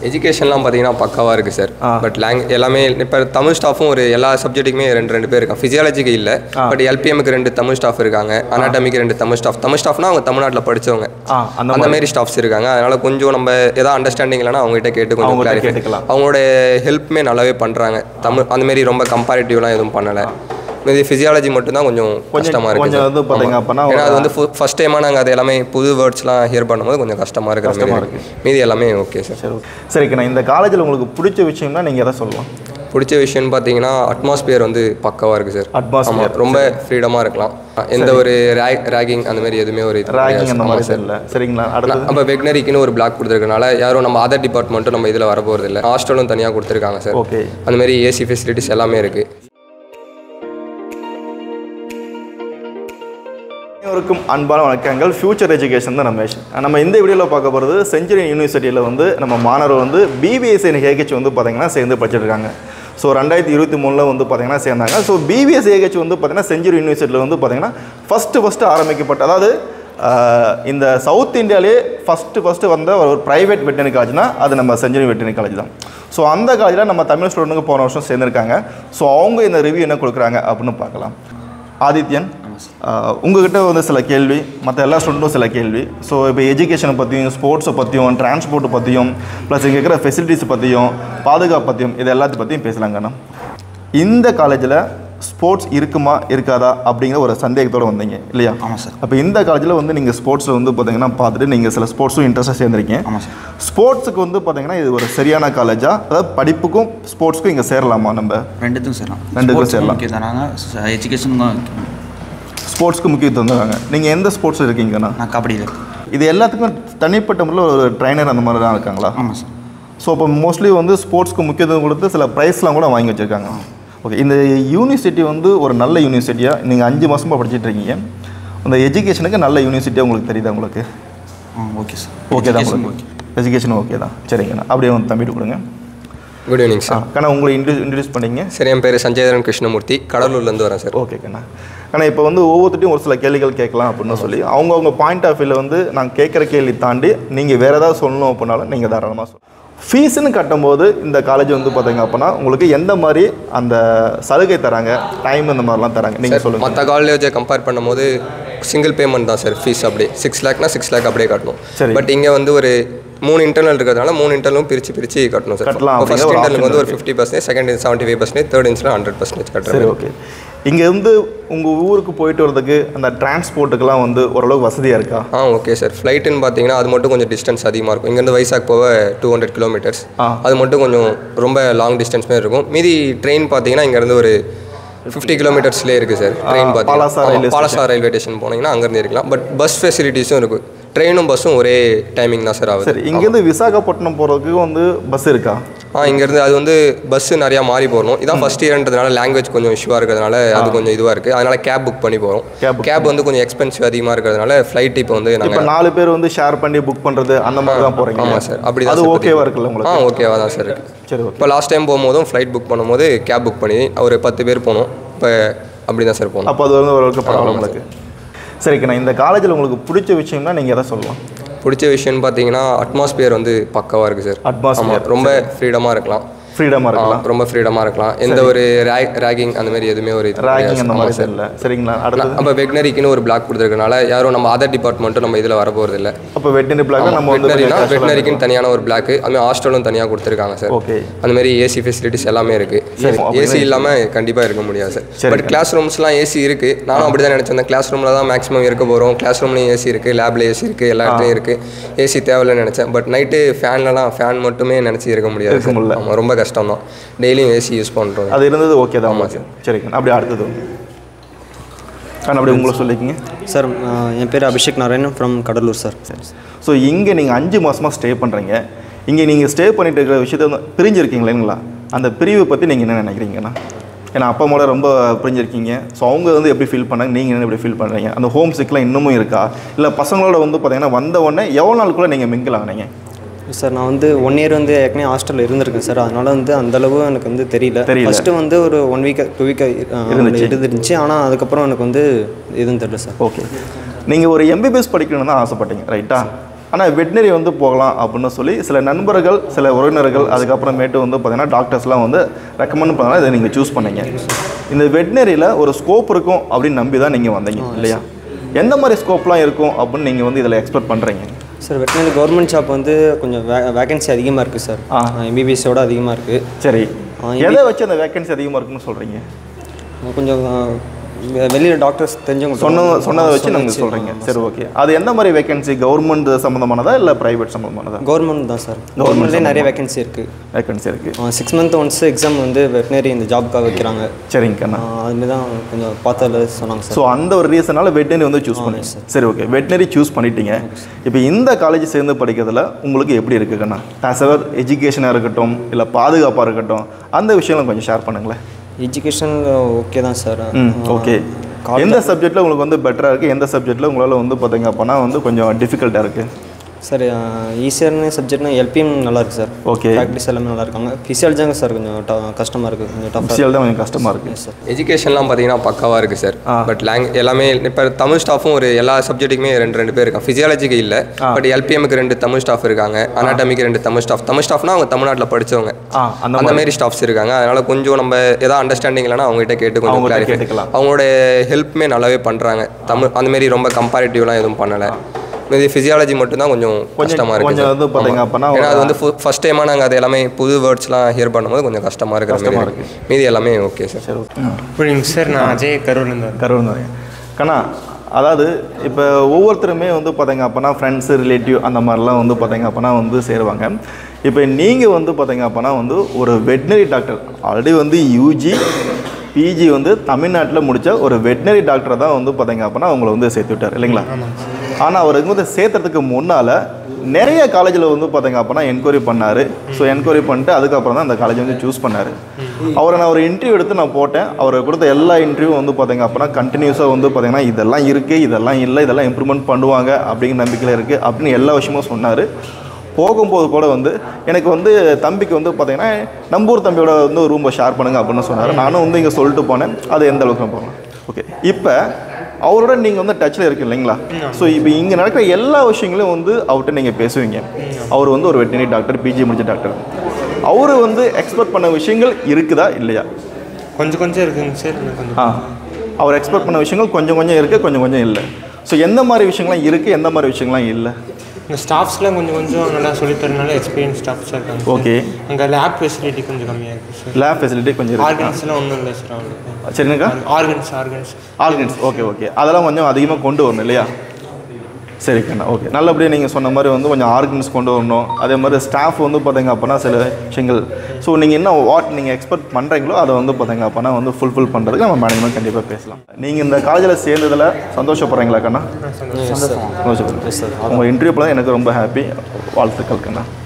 எஜுகேஷன்லாம் பார்த்தீங்கன்னா பக்காவாக இருக்குது சார் பட் லேங் எல்லாமே இப்போ தமிழ் ஸ்டாஃபும் ஒரு எல்லா சப்ஜெக்ட்டுக்குமே ரெண்டு ரெண்டு பேர் இருக்காங்க ஃபிசியாலஜிக்கு இல்லை பட் எல்பிஎம்க்கு ரெண்டு தமிழ் ஸ்டாஃப் இருக்காங்க அனாட்டமிக்கு ரெண்டு தமிழ் ஸ்டாஃப் தமிழ் ஸ்டாஃப்னா அவங்க தமிழ்நாட்டில் படிச்சவங்க ஆ அந்த அந்த மாதிரி ஸ்டாஃப்ஸ் இருக்காங்க அதனால கொஞ்சம் நம்ம ஏதாவது அண்டர்ஸ்டாண்டிங் இல்லைனா அவங்ககிட்ட கேட்டு கொஞ்சம் அவங்ககிட்ட clarify- கேட்டுக்கலாம். அவங்களோட ஹெல்ப்புமே நல்லாவே பண்ணுறாங்க தமிழ் அந்த மாதிரி ரொம்ப கம்பேரிட்டிவ்லாம் எதுவும் பண்ணலை இது ஃபிசியாலஜி மட்டும்தான் கொஞ்சம் கஷ்டமாக இருக்குது கொஞ்சம் வந்து பார்த்தீங்க அப்படின்னா ஏன்னா அது வந்து ஃபர்ஸ்ட் டைமாக நாங்கள் அது எல்லாமே புது வேர்ட்ஸ்லாம் ஹியர் பண்ணும்போது கொஞ்சம் கஷ்டமாக இருக்கிற மாதிரி இருக்கு. மீதி எல்லாமே ஓகே சார் சரி okay. சரிக்கண்ணா இந்த காலேஜில் உங்களுக்கு பிடிச்ச விஷயம்னா நீங்கள் எதை சொல்லலாம் பிடிச்ச விஷயம்னு பார்த்தீங்கன்னா அட்மாஸ்பியர் வந்து பக்காவாக இருக்குது சார் Atmosphere. ஆமாம் ரொம்ப ஃப்ரீடமாக இருக்கலாம் எந்த ஒரு ரேகிங் அந்த மாதிரி எதுவுமே ஒரு இது ரேகிங் அந்த கிடையாது. மாதிரி சார் இல்லை சரிங்களா அடுத்தது நம்ம வெக்னரிக்குன்னு ஒரு பிளாக் கொடுத்துருக்கனால யாரும் நம்ம அதர் டிபார்ட்மெண்ட்டும் நம்ம இதில் வர போகிறது இல்லை ஹாஸ்டலும் தனியாக கொடுத்துருக்காங்க சார் ஓகே அந்த மாதிரி ஏசி ஃபெசிலிட்டிஸ் எல்லாமே இருக்குது அனைவருக்கும் அன்பான வணக்கங்கள் ஃபியூச்சர் எஜுகேஷன் தான் ரமேஷ் நம்ம இந்த வீடியோவில் பார்க்க போகிறது செஞ்சுரி யூனிவர்சிட்டியில் வந்து நம்ம மாணவர் வந்து பிபிஎஸ்சி ஏஹெச் வந்து பார்த்தீங்கன்னா சேர்ந்து படிச்சிருக்காங்க ஸோ ரெண்டாயிரத்தி இருபத்தி மூணில் வந்து பார்த்தீங்கன்னா சேர்ந்தாங்க ஸோ பிபிஎஸ் ஏஹெச் வந்து பார்த்தீங்கன்னா செஞ்சுரி யூனிவர்சிட்டியில் வந்து பார்த்தீங்கன்னா ஃபஸ்ட்டு ஃபஸ்ட்டு ஆரம்பிக்கப்பட்ட அதாவது ஆஹ், இந்த சவுத் இந்தியாவிலே ஃபஸ்ட்டு ஃபஸ்ட்டு வந்த ஒரு ப்ரைவேட் வெட்டினரி காலேஜ்னா அது நம்ம செஞ்சுரி வெட்டினரி காலேஜ் தான் ஸோ அந்த காலேஜில் நம்ம தமிழ் ஸ்டூடெண்ட்டுக்கு போன வருஷம் சேர்ந்துருக்காங்க ஸோ அவங்க இந்த ரிவ்யூ என்ன கொடுக்குறாங்க அப்படின்னு பார்க்கலாம் ஆதித்யன் ஆஹ் உங்ககிட்ட வந்து சில கேள்வி மற்ற எல்லா ஸ்டூடெண்ட்டும் சில கேள்வி ஸோ இப்போ எஜுகேஷனை பற்றியும் ஸ்போர்ட்ஸை பற்றியும் டிரான்ஸ்போர்ட்டை பற்றியும் ப்ளஸ் இங்கே இருக்கிற ஃபெசிலிட்டிஸ் பற்றியும் பாதுகாப்பு பற்றியும் இது எல்லாத்தையும் பற்றியும் பேசலாங்கண்ணா இந்த காலேஜில் ஸ்போர்ட்ஸ் இருக்குமா இருக்காதா அப்படிங்கிற ஒரு சந்தேகத்தோடு வந்தீங்க இல்லையா ஆமாம் சார் அப்போ இந்த காலேஜில் வந்து நீங்கள் ஸ்போர்ட்ஸில் வந்து பார்த்தீங்கன்னா பார்த்துட்டு நீங்கள் சில ஸ்போர்ட்ஸும் இன்ட்ரெஸ்ட்டாக சேர்ந்துருக்கீங்க ஆமாம் சார் ஸ்போர்ட்ஸுக்கு வந்து பார்த்தீங்கன்னா இது ஒரு சரியான காலேஜா அதாவது படிப்புக்கும் ஸ்போர்ட்ஸ்க்கும் இங்கே சேரலாமா நம்ம ரெண்டுத்துக்கும் சேரலாம் ரெண்டுத்துக்கும் சேரலாம். முக்கியம் தராங்க எஜுகேஷன் தான் முக்கியம். ஸ்போர்ட்ஸ்க்கு முக்கியத்துவம் தராங்க நீங்கள் எந்த ஸ்போர்ட்ஸ் இருக்கீங்கண்ணா நான் கபடியில் இது எல்லாத்துக்கும் தனிப்பட்ட முறையில் ஒரு ட்ரைனர் அந்த மாதிரி தான் இருக்காங்களா ஆமாம் சார் ஸோ இப்போ மோஸ்ட்லி வந்து ஸ்போர்ட்ஸ்க்கு முக்கியத்துவம் கொடுத்து சில ப்ரைஸ்லாம் கூட வாங்கி வச்சுருக்காங்க ஓகே இந்த யூனிவர்சிட்டி வந்து ஒரு நல்ல யூனிவர்சிட்டியாக நீங்கள் அஞ்சு மாதமாக படிச்சிட்டு இருக்கீங்க அந்த எஜுகேஷனுக்கு நல்ல யூனிவர்சிட்டியாக உங்களுக்கு தெரியுதா உங்களுக்கு ஆ ஓகே சார் ஓகே தான் Education உங்களுக்கு எஜுகேஷன் ஓகே தான் சரிங்கண்ணா அப்படியே வந்து தம்பிட்டு கொடுங்க குட் ஈவினிங் ஆ சார் கண்ணா உங்களை இன்ட்ரூ இன்ட்ரடியூஸ் பண்ணீங்க சரி என் பேர் சஞ்சயதரன் கிருஷ்ணமூர்த்தி கடலூர்லேருந்து வரேன் சார் ஓகே கண்ணா ஆனால் இப்போ வந்து ஒவ்வொருத்தையும் ஒரு சில கேள்விகள் கேட்கலாம் அப்படின்னு சொல்லி அவங்கவுங்க பாயிண்ட் ஆஃப் வியூவில் வந்து நான் கேட்குற கேள்வி தாண்டி நீங்கள் வேறு ஏதாவது சொல்லணும் அப்படின்னாலும் நீங்கள் தாராளமாக சொல்லணும் ஃபீஸ்னு கட்டும்போது இந்த காலேஜ் வந்து பார்த்தீங்க அப்படின்னா உங்களுக்கு எந்த மாதிரி அந்த சலுகை தராங்க டைம் இந்த மாதிரிலாம் தராங்க நீங்கள் சொல்லுங்கள் மற்ற காலேஜை கம்பேர் பண்ணும்போது சிங்கிள் பேமெண்ட் தான் சார் ஃபீஸ் அப்படியே சிக்ஸ் லேக்னா சிக்ஸ் லேக் அப்படியே கட்டணும் சரி. பட் இங்கே வந்து ஒரு மூணு இன்டர்னல் இருக்கிறதுனால மூணு இன்டர்னலும் பிரித்து பிரித்து கட்டணும் சார் கட்டலாம் இப்போ ஃபஸ்ட் அப்படிங்கிற ஒரு இன்டர்னலுக்கு வந்து ஒரு option fifty percentage second seventy five percentage third இன்ஸ்ல ஹண்ட்ரட் பர்சன்டேஜ் சரி கட்டுறேன் ஓகே இங்கேருந்து உங்கள் ஊருக்கு போயிட்டு வரதுக்கு அந்த டிரான்ஸ்போர்ட்டுக்கெல்லாம் வந்து ஓரளவுக்கு வசதியாக இருக்கா ஆ ஓகே சார் ஃப்ளைட்டுன்னு பார்த்தீங்கன்னா அது மட்டும் கொஞ்சம் டிஸ்டன்ஸ் அதிகமாக இருக்கும் இங்கேருந்து வைசாக் போக டூ ஹண்ட்ரட் கிலோமீட்டர்ஸ் ஆ. அது மட்டும் கொஞ்சம் ரொம்ப லாங் டிஸ்டன்ஸ் மாதிரி இருக்கும் மீதி ட்ரெயின் பார்த்தீங்கன்னா இங்கேருந்து ஒரு ஃபிஃப்டி கிலோமீட்டர்ஸ்லேயே இருக்குது சார் ட்ரெயின் பாலாசா railway பார்த்தீங்கன்னா பாலசா ரயில்வே ஸ்டேஷன் போனீங்கன்னா அங்கேருந்து இருக்கலாம் பட் பஸ் ஃபெசிலிட்டிஸும் இருக்குது ட்ரெயினும் பஸ்ஸும் ஒரே டைமிங் தான் சார் ஆகுது சரி இங்கேருந்து விசாகப்பட்டினம் போகிறதுக்கு வந்து பஸ் இருக்கா ஆ இங்கேருந்து அது வந்து பஸ்ஸு நிறையா மாறி போகணும் இதான் ஃபஸ்ட் இயர்ன்றதுனால லாங்குவேஜ் கொஞ்சம் இஷ்யூவாக இருக்கிறதுனால அது கொஞ்சம் இதுவாக இருக்குது அதனால் கேப் புக் பண்ணி போகிறோம் Cab book கேப் வந்து கொஞ்சம் எக்ஸ்பென்சிவ் அதிகமாக இருக்கிறதுனால ஃப்ளைட் இப்போ வந்து இப்போ நாங்கள் நாலு பேர் வந்து ஷேர் பண்ணி புக் பண்ணுறது அந்த மாதிரி தான் போகிறீங்க ஆமாம் சார் அப்படி அது ஓகேவா இருக்குல்ல உங்களுக்கு ஆ ஓகேவா தான் சார் இருக்கு சரி ஓகே இப்போ லாஸ்ட் டைம் போகும்போதும் ஃப்ளைட் புக் பண்ணும்போது கேப் புக் பண்ணி ஒரு பத்து பேர் போனோம் இப்போ அப்படி தான் சார் போனோம் அப்போ அது வந்து ஓரளவுக்கு பரவாயில்ல உங்களுக்கு சரிக்கண்ணா இந்த காலேஜில் உங்களுக்கு பிடிச்ச விஷயம்னா நீங்கள் எதை சொல்லலாம் பிடிச்ச விஷயம்னு பார்த்தீங்கன்னா அட்மாஸ்பியர் வந்து பக்காவாக இருக்குது சார் Atmosphere, ஆமாம் ரொம்ப ஃப்ரீடமாக இருக்கலாம் ஃப்ரீடமாக இருக்கலாம் ஆ, ரொம்ப ஃப்ரீடமாக இருக்கலாம் எந்த ஒரு ரேகிங் அந்த மாதிரி எதுவுமே ஒரு இது ரேகிங் கிடையாது. அந்த ஆமாம் மாதிரி சார் இல்லை சரிங்களா அடுத்தது நம்ம வெக்னரிக்குன்னு ஒரு பிளாக் கொடுத்துருக்கனால யாரும் நம்ம அதர் டிபார்ட்மெண்ட்டும் நம்ம இதில் வர போகிறது இல்லை அப்போ வெட்டினரி பிளாக் நம்ம வந்து வெட்னரினா வெட்னரிக்குன்னு தனியான ஒரு பிளாக் அதுமாதிரி ஹாஸ்டலும் தனியாக கொடுத்துருக்காங்க சார் ஓகே அந்த மாதிரி ஏசி ஃபெசிலிட்டிஸ் எல்லாமே இருக்குது ஏசி இல்லாமல் கண்டிப்பாக இருக்க முடியாது சார் சரி. பட் கிளாஸ் ரூம்ஸ்லாம் ஏசி இருக்குது நானும் அப்படி தான் நினச்சேன் கிளாஸ் ரூமில் தான் மேக்ஸிமம் இருக்க போகிறோம் கிளாஸ் ரூம்லேயும் ஏசி இருக்குது லேபில் ஏசி இருக்குது எல்லா இடத்துலையும் இருக்குது ஏசி தேவையில்லைன்னு நினச்சேன் பட் நைட்டு ஃபேன்லலாம் ஃபேன் மட்டுமே நினச்சி இருக்க முடியாது இருக்க சார். முடியல. ஆமாம் ரொம்ப கஷ்டம் தான் டெய்லியும் ஏசி யூஸ் பண்ணுறோம் அது இருந்தது ஓகே தான் உங்களுக்கு சரிங்க அப்படியே அடுத்தது அண்ணா அப்படியே உங்களை சொல்லிக்கிங்க சார் அஹ், என் பேர் Abhishek Narayanan from Cuddalore sir so இங்கே நீங்கள் அஞ்சு மாதமாக ஸ்டே பண்ணுறீங்க இங்கே நீங்கள் ஸ்டே பண்ணிட்டு இருக்கிற விஷயத்த வந்து பிரிஞ்சிருக்கீங்க இல்லைங்களா அந்த பிரிவை பற்றி நீங்கள் என்ன நினைக்கிறீங்கண்ணா ஏன்னா அப்பா அம்மாவோட ரொம்ப பிரிஞ்சிருக்கீங்க ஸோ அவங்க வந்து எப்படி ஃபீல் பண்ணாங்க நீங்கள் என்ன எப்படி ஃபீல் பண்ணுறீங்க அந்த ஹோம் சிக்லாம் இன்னமும் இருக்கா இல்லை பசங்களோட வந்து பார்த்தீங்கன்னா வந்த உடனே எவ்வளோ நாளுக்குள்ளே நீங்கள் மிங்கிள் ஆனீங்க சார் நான் வந்து ஒன் இயர் வந்து ஏற்கனவே ஹாஸ்டலில் இருந்திருக்கேன் சார் அதனால வந்து அந்த அளவு எனக்கு வந்து தெரியல தெரியல. ஃபஸ்ட்டு வந்து ஒரு ஒன் வீக் டூ வீக் இருந்துச்சு. இருந்துருந்துச்சு ஆனால் அதுக்கப்புறம் எனக்கு வந்து எதுவும் தெரியல சார் ஓகே நீங்கள் ஒரு எம்பிபிஎஸ் படிக்கணும்னு தான் ஆசைப்பட்டீங்க ரைட்டா ஆனால் வெட்டினரி வந்து போகலாம் அப்படின்னு சொல்லி சில நண்பர்கள் சில உறவினர்கள் அதுக்கப்புறமேட்டு வந்து பார்த்தீங்கன்னா டாக்டர்ஸ்லாம் வந்து ரெக்கமெண்ட் பண்ணாலும் இதை நீங்கள் சூஸ் பண்ணீங்க இந்த வெட்டினரியில் ஒரு ஸ்கோப் இருக்கும் அப்படின்னு நம்பி தான் நீங்கள் வந்தீங்க இல்லையா எந்த மாதிரி ஸ்கோப்லாம் இருக்கும் அப்படின்னு நீங்கள் வந்து இதில் எக்ஸ்பெக்ட் பண்ணுறீங்க சார் வெட்டினரி கவர்மெண்ட் ஜாப் வந்து கொஞ்சம் வே வேகன்சி அதிகமாக இருக்குது சார் ஆ. எம்பிபிஎஸோட அதிகமாக இருக்குது சரி ஆ, எதை வச்சு அந்த வேகன்சி அதிகமாக இருக்குன்னு சொல்கிறீங்க கொஞ்சம் வெளியில் டாக்டர்ஸ் தெரிஞ்சவங்க சொன்னதை சொன்னதை வச்சு நீங்கள் சொல்கிறீங்க சரி ஓகே அது எந்த மாதிரி வேகன்சி கவர்மெண்ட் சம்மந்தமானதா இல்லை ப்ரைவேட் சம்மந்தமானதா கவர்மெண்ட் தான் சார் கவர்மெண்ட்லேயே நிறைய வேகன்சி இருக்குது வேகன்சி இருக்குது சிக்ஸ் மந்த் ஒன்ஸ் எக்ஸாம் வந்து வெட்டினரி இந்த ஜாப்க்காக வைக்கிறாங்க சரிங்க கண்ணா அதுமாரி தான் கொஞ்சம் பார்த்ததில் சொன்னாங்க சார் ஸோ அந்த ஒரு ரீசனால வெட்டினரி வந்து சூஸ் பண்ணி சரி ஓகே வெட்டினரி சூஸ் பண்ணிட்டீங்க இப்போ இந்த காலேஜ் சேர்ந்து படிக்கிறதுல உங்களுக்கு எப்படி இருக்கு கண்ணா ஆஸ் எவர் எஜுகேஷனாக இருக்கட்டும் இல்லை பாதுகாப்பாக இருக்கட்டும் அந்த விஷயம்லாம் கொஞ்சம் ஷேர் பண்ணுங்களேன் எஜுகேஷன் ஓகே தான் சார் ம் ஓகே எந்த சப்ஜெக்ட்டில் உங்களுக்கு வந்து பெட்டராக இருக்குது எந்த சப்ஜெக்ட்டில் உங்களால் வந்து பார்த்தீங்க அப்படின்னா வந்து கொஞ்சம் டிஃபிகல்ட்டாக இருக்குது சார் ஈஸியான சப்ஜெக்ட்னா எல்பிஎம் நல்லா இருக்கு சார் ஓகே ப்ராக்டிஸ் எல்லாமே நல்லா இருக்காங்க ஃபிசியாலஜி தாங்க சார் கொஞ்சம் ட- கஷ்டமாக இருக்குது கொஞ்சம் டஃபாக விஷயம் தான் கொஞ்சம் கஷ்டமாக இருக்குது சார் எஜுகேஷன்லாம் பார்த்தீங்கன்னா பக்காவாக இருக்குது சார் பட் லேங் எல்லாமே இப்போ தமிழ் ஸ்டாஃபும் ஒரு எல்லா சப்ஜெக்ட்டுக்குமே ரெண்டு ரெண்டு பேர் இருக்காங்க ஃபிசியாலஜிக்கு இல்லை பட் எல்பிஎம்க்கு ரெண்டு தமிழ் ஸ்டாஃப் இருக்காங்க அனாட்டமிக்கு ரெண்டு தமிழ் ஸ்டாஃப் தமிழ் ஸ்டாஃப்னா அவங்க தமிழ்நாட்டில் படிச்சவங்க ஆ அந்த அந்த மாதிரி ஸ்டாஃப்ஸ் இருக்காங்க அதனால கொஞ்சம் நம்ம ஏதாவது அண்டர்ஸ்டாண்டிங் இல்லைனா அவங்ககிட்ட கேட்டு கொஞ்சம் அவங்ககிட்ட clarify- கேட்டுக்கலாம். அவங்களோட ஹெல்ப்புமே நல்லாவே பண்ணுறாங்க தமிழ் அந்த மாதிரி ரொம்ப கம்பேரிட்டிவ்லாம் எதுவும் பண்ணலை இது ஃபிசியாலஜி மட்டும்தான் கொஞ்சம் கஷ்டமாக இருக்குது கொஞ்சம் வந்து பார்த்தீங்க அப்படின்னா ஏன்னா அது வந்து ஃபர்ஸ்ட் டைமாக நாங்கள் அது எல்லாமே புது வேர்ட்ஸ்லாம் ஹியர் பண்ணும்போது கொஞ்சம் கஷ்டமாக இருக்கிற மாதிரி இருக்கு மீதி எல்லாமே ஓகே சார் சரி ஓகே புரியுங்க சார் நான் அஜய் கரூர்லேருந்து வரேன் கரூர் நிறைய கண்ணா அதாவது இப்போ ஒவ்வொருத்தருமே வந்து பார்த்தீங்க அப்போனா ஃப்ரெண்ட்ஸு ரிலேட்டிவ் அந்த மாதிரிலாம் வந்து பார்த்தீங்க அப்போனா வந்து சேருவாங்க இப்போ நீங்கள் வந்து பார்த்தீங்க அப்போனா வந்து ஒரு வெட்டினரி டாக்டர் ஆல்ரெடி வந்து யூஜி பிஜி வந்து தமிழ்நாட்டில் முடித்த ஒரு வெட்டினரி டாக்டரை தான் வந்து பார்த்தீங்க அப்போனா அவங்கள வந்து சேர்த்து விட்டார் இல்லைங்களா ஆனால் அவர் இங்கே வந்து சேர்த்துறதுக்கு முன்னால் நிறைய காலேஜில் வந்து பார்த்தீங்க அப்போனா என்கொயரி பண்ணார் ஸோ என்கொயரி பண்ணிட்டு அதுக்கப்புறம் தான் அந்த காலேஜ் வந்து சூஸ் பண்ணார் அவரை நான் ஒரு இன்டர்வியூ எடுத்து நான் போட்டேன் அவர் கொடுத்த எல்லா இன்டர்வியூ வந்து பார்த்தீங்க அப்போனா கண்டினியூஸாக வந்து பார்த்தீங்கன்னா இதெல்லாம் இருக்குது இதெல்லாம் இல்லை இதெல்லாம் இம்ப்ரூவ்மெண்ட் பண்ணுவாங்க அப்படிங்கிற நம்பிக்கையில் இருக்குது அப்படின்னு எல்லா விஷயமும் சொன்னார் போகும்போது கூட வந்து எனக்கு வந்து தம்பிக்கு வந்து பார்த்தீங்கன்னா நம்பூர் தம்பியோட வந்து ஒரு ரூமை ஷேர் பண்ணுங்க அப்படின்னு சொன்னார் நானும் வந்து இங்கே சொல்லிட்டு போனேன் அது எந்த அளவுக்கு நான் போகலாம் ஓகே இப்போ அவரோட நீங்கள் வந்து டச்சில் இருக்கு இல்லைங்களா ஸோ இப்போ இங்கே நடக்கிற எல்லா விஷயங்களும் வந்து அவர்கிட்ட நீங்கள் பேசுவீங்க அவர் வந்து ஒரு வெட்டினரி டாக்டர் பிஜி முடிச்ச டாக்டர் அவர் வந்து எக்ஸ்பெக்ட் பண்ண விஷயங்கள் இருக்குதா இல்லையா கொஞ்சம் கொஞ்சம் இருக்குங்க சார் இன்னும் கொஞ்சம் ஆ அவர் எக்ஸ்பெக்ட் பண்ண விஷயங்கள் கொஞ்சம் கொஞ்சம் இருக்குது கொஞ்சம் கொஞ்சம் இல்லை ஸோ எந்த மாதிரி விஷயங்கள்லாம் இருக்குது எந்த மாதிரி விஷயங்கள்லாம் இல்லை இந்த ஸ்டாஃப்ஸ்லாம் கொஞ்சம் கொஞ்சம் நல்லா சொல்லித் தரனால எக்ஸ்பீரியன்ஸ் ஸ்டாஃப்ஸாக இருக்காங்க ஓகே அங்கே லேப் ஃபெசிலிட்டி கொஞ்சம் கம்மியாக இருக்குது சார் லேப் ஃபெசிலிட்டி கொஞ்சம் இருக்கு ஆர்கன்ஸ்லாம் ஒன்றும் இல்லை சார் அவங்களுக்கு சரிங்கக்கா organs organs organs okay okay அதெல்லாம் கொஞ்சம் அதிகமாக கொண்டு வரணும் இல்லையா சரி கண்ணா ஓகே நல்லபடியாக நீங்கள் சொன்ன மாதிரி வந்து கொஞ்சம் ஆர்கன்ஸ் கொண்டு வரணும் அதே மாதிரி ஸ்டாஃப் வந்து பார்த்தீங்க அப்போனா சில விஷயங்கள் ஸோ நீங்கள் என்ன வாட் நீங்கள் எக்ஸ்பெக்ட் பண்ணுறீங்களோ அதை வந்து பார்த்தீங்க அப்போனா வந்து ஃபுல்ஃபில் பண்ணுறதுக்கு நம்ம மேனேஜ்மெண்ட் கண்டிப்பாக பேசலாம் நீங்கள் இந்த காலேஜில் சேர்ந்ததில் சந்தோஷப்படுறீங்களா கண்ணா சந்தோஷப்படுறேன் உங்கள் இன்டர்வியூ தான் எனக்கு ரொம்ப ஹாப்பி வாழ்த்துக்கள் கண்ணா